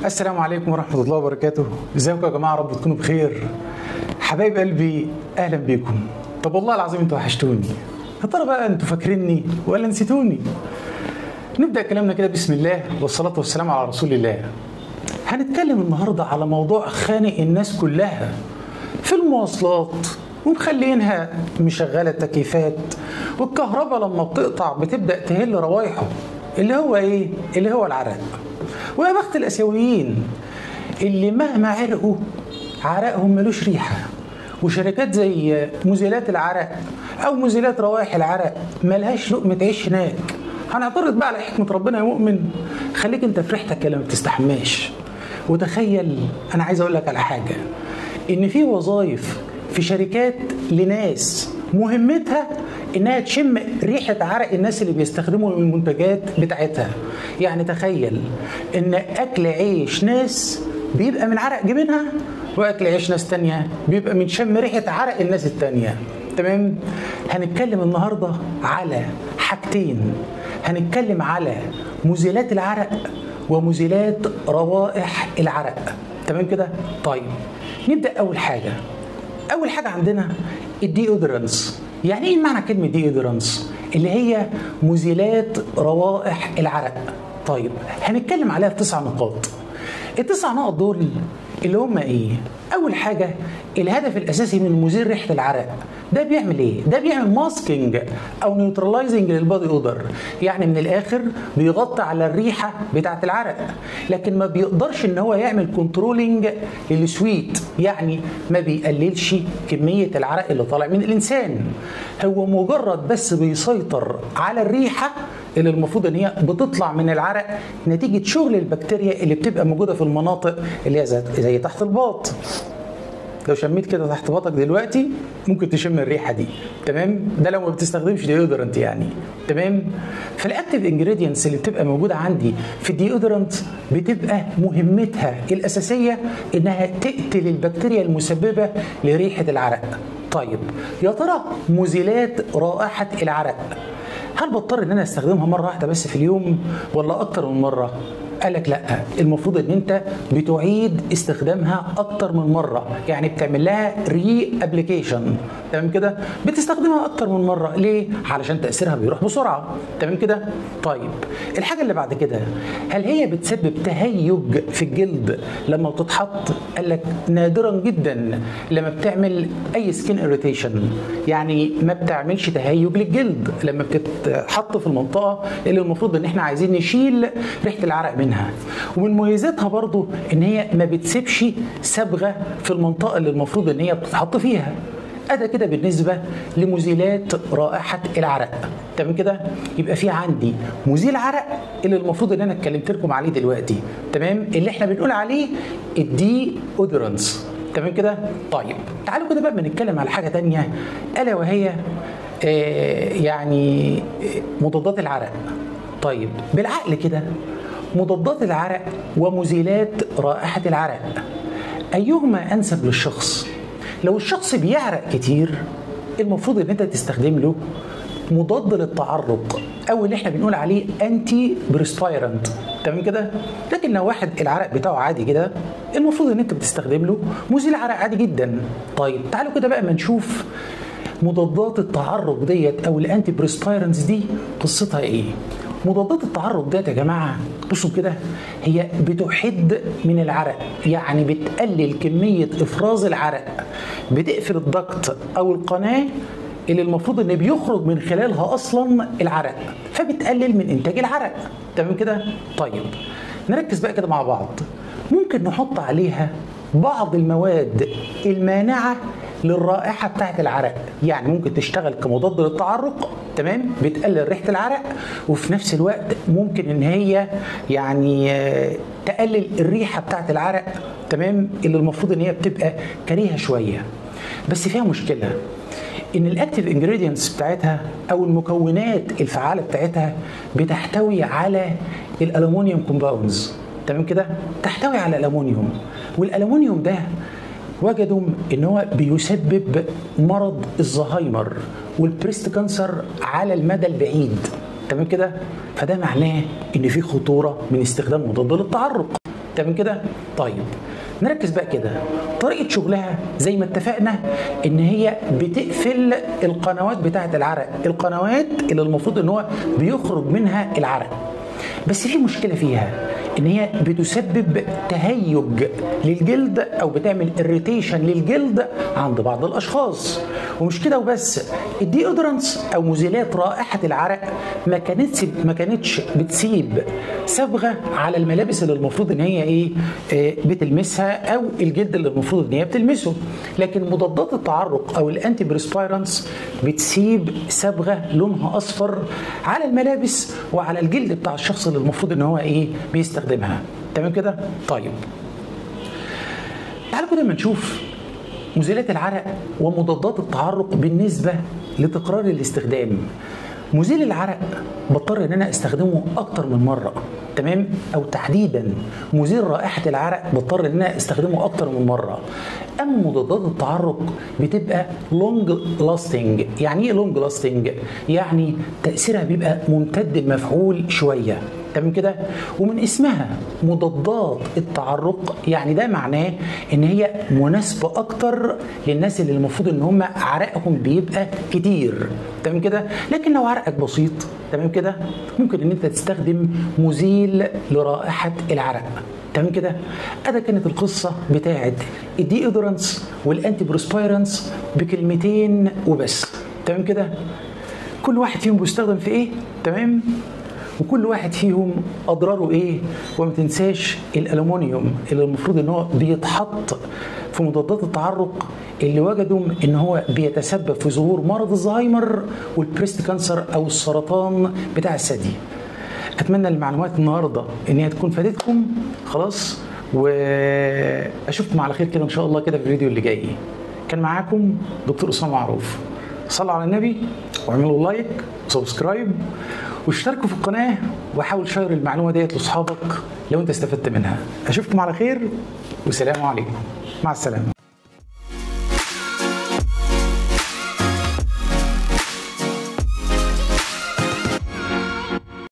السلام عليكم ورحمة الله وبركاته ازيكم يا جماعة رب تكونوا بخير حبايب قلبي أهلا بيكم طب والله العظيم انتوا وحشتوني يا ترى بقى انتوا فاكريني ولا نسيتوني نبدأ كلامنا كده بسم الله والصلاة والسلام على رسول الله هنتكلم النهاردة على موضوع خانق الناس كلها في المواصلات ومخلينها مشغلة تكييفات والكهرباء لما بتقطع بتبدأ تهل روايحه اللي هو ايه؟ اللي هو العرق ويا بخت الاسيويين اللي مهما عرقوا عرقهم ملوش ريحه وشركات زي مزيلات العرق او مزيلات روائح العرق ملهاش لقمه عيش هناك هنعترض بقى على حكمه ربنا يا مؤمن خليك انت في ريحتك اللي ما بتستحماش وتخيل انا عايز اقول لك على حاجه ان في وظائف في شركات لناس مهمتها انها تشم ريحه عرق الناس اللي بيستخدموا المنتجات بتاعتها يعني تخيل ان اكل عيش ناس بيبقى من عرق جبينها واكل عيش ناس تانية بيبقى من شم ريحه عرق الناس التانية تمام هنتكلم النهارده على حاجتين هنتكلم على مزيلات العرق ومزيلات روائح العرق تمام كده طيب نبدا اول حاجه اول حاجه عندنا الديودرنس يعني ايه معنى كلمه ديودرنس اللي هي مزيلات روائح العرق طيب هنتكلم عليها في تسع نقاط التسع نقط دول اللي هم ايه اول حاجه الهدف الاساسي من مزيل ريحه العرق ده بيعمل ايه ده بيعمل ماسكينج او نيوترلايزنج للبادي اودر يعني من الاخر بيغطي على الريحه بتاعه العرق لكن ما بيقدرش ان هو يعمل كنترولنج للسويت يعني ما بيقللش كميه العرق اللي طالع من الانسان هو مجرد بس بيسيطر على الريحه اللي المفروض ان هي بتطلع من العرق نتيجه شغل البكتيريا اللي بتبقى موجوده في المناطق اللي هي زي تحت الباط لو شميت كده تحت باطك دلوقتي ممكن تشم الريحه دي تمام ده لو ما بتستخدمش ديودرنت يعني تمام فالاكتيف انجريدينتس اللي بتبقى موجوده عندي في الديودرنت بتبقى مهمتها الاساسيه انها تقتل البكتيريا المسببه لريحه العرق طيب يا ترى مزيلات رائحه العرق هل بضطر ان انا استخدمها مره واحده بس في اليوم ولا اكتر من مره قال لك لا المفروض ان انت بتعيد استخدامها اكتر من مره يعني بتعمل لها ري ابلكيشن تمام كده بتستخدمها اكتر من مره ليه علشان تاثيرها بيروح بسرعه تمام كده طيب الحاجه اللي بعد كده هل هي بتسبب تهيج في الجلد لما بتتحط قال لك نادرا جدا لما بتعمل اي سكين اريتيشن يعني ما بتعملش تهيج للجلد لما بتتحط في المنطقه اللي المفروض ان احنا عايزين نشيل ريحه العرق منها منها ومن مميزاتها برضو ان هي ما بتسيبش صبغه في المنطقه اللي المفروض ان هي بتتحط فيها أدا كده بالنسبة لمزيلات رائحة العرق تمام كده يبقى في عندي مزيل عرق اللي المفروض ان انا اتكلمت لكم عليه دلوقتي تمام اللي احنا بنقول عليه الدي اودرنس تمام كده طيب تعالوا كده بقى بنتكلم على حاجة تانية ألا وهي آه يعني مضادات العرق طيب بالعقل كده مضادات العرق ومزيلات رائحة العرق أيهما أنسب للشخص؟ لو الشخص بيعرق كتير المفروض ان انت تستخدم له مضاد للتعرق او اللي احنا بنقول عليه انتي بريسبايرنت تمام كده لكن لو واحد العرق بتاعه عادي كده المفروض ان انت بتستخدم له مزيل عرق عادي جدا طيب تعالوا كده بقى ما نشوف مضادات التعرق ديت او الانتي بريسبايرنتس دي قصتها ايه مضادات التعرق ديت يا جماعه بصوا كده هي بتحد من العرق يعني بتقلل كميه افراز العرق بتقفل الضغط او القناه اللي المفروض ان بيخرج من خلالها اصلا العرق فبتقلل من انتاج العرق تمام كده طيب نركز بقى كده مع بعض ممكن نحط عليها بعض المواد المانعه للرائحه بتاعت العرق يعني ممكن تشتغل كمضاد للتعرق تمام بتقلل ريحه العرق وفي نفس الوقت ممكن ان هي يعني تقلل الريحه بتاعت العرق تمام اللي المفروض ان هي بتبقى كريهه شويه بس فيها مشكله ان الاكتيف انجريدينتس بتاعتها او المكونات الفعاله بتاعتها بتحتوي على الالومنيوم كومباوندز تمام كده تحتوي على الالومنيوم والالومنيوم ده وجدوا ان هو بيسبب مرض الزهايمر والبريست كانسر على المدى البعيد تمام كده فده معناه ان في خطوره من استخدام مضاد للتعرق تمام كده طيب نركز بقى كده طريقه شغلها زي ما اتفقنا ان هي بتقفل القنوات بتاعه العرق القنوات اللي المفروض ان هو بيخرج منها العرق بس في مشكله فيها ان هي بتسبب تهيج للجلد او بتعمل اريتيشن للجلد عند بعض الاشخاص ومش كده وبس الديودرنس او مزيلات رائحه العرق ما كانتش ما كانتش بتسيب صبغه على الملابس اللي المفروض ان هي ايه آه بتلمسها او الجلد اللي المفروض ان هي بتلمسه لكن مضادات التعرق او الانتي بريسبيرانس بتسيب صبغه لونها اصفر على الملابس وعلى الجلد بتاع الشخص اللي المفروض ان هو ايه بيستخدمها تمام كده طيب تعالوا كده ما نشوف مزيلات العرق ومضادات التعرق بالنسبه لتكرار الاستخدام مزيل العرق بضطر ان انا استخدمه اكتر من مره تمام او تحديدا مزيل رائحه العرق بضطر ان انا استخدمه اكتر من مره اما مضادات التعرق بتبقى لونج لاستنج يعني ايه لونج لاستنج يعني تاثيرها بيبقى ممتد المفعول شويه تمام كده ومن اسمها مضادات التعرق يعني ده معناه ان هي مناسبه اكتر للناس اللي المفروض ان هم عرقهم بيبقى كتير تمام كده لكن لو عرقك بسيط تمام كده ممكن ان انت تستخدم مزيل لرائحه العرق تمام كده ادي كانت القصه بتاعت الديودرنس والانتي بروسبيرنس بكلمتين وبس تمام كده كل واحد فيهم بيستخدم في ايه تمام وكل واحد فيهم اضراره ايه وما تنساش الالومنيوم اللي المفروض ان هو بيتحط في مضادات التعرق اللي وجدوا ان هو بيتسبب في ظهور مرض الزهايمر والبريست كانسر او السرطان بتاع الثدي اتمنى المعلومات النهارده ان هي تكون فادتكم خلاص واشوفكم على خير كده ان شاء الله كده في الفيديو اللي جاي كان معاكم دكتور اسامه معروف صلوا على النبي واعملوا لايك وسبسكرايب واشتركوا في القناه وحاول شير المعلومه ديت لاصحابك لو انت استفدت منها اشوفكم على خير والسلام عليكم مع السلامه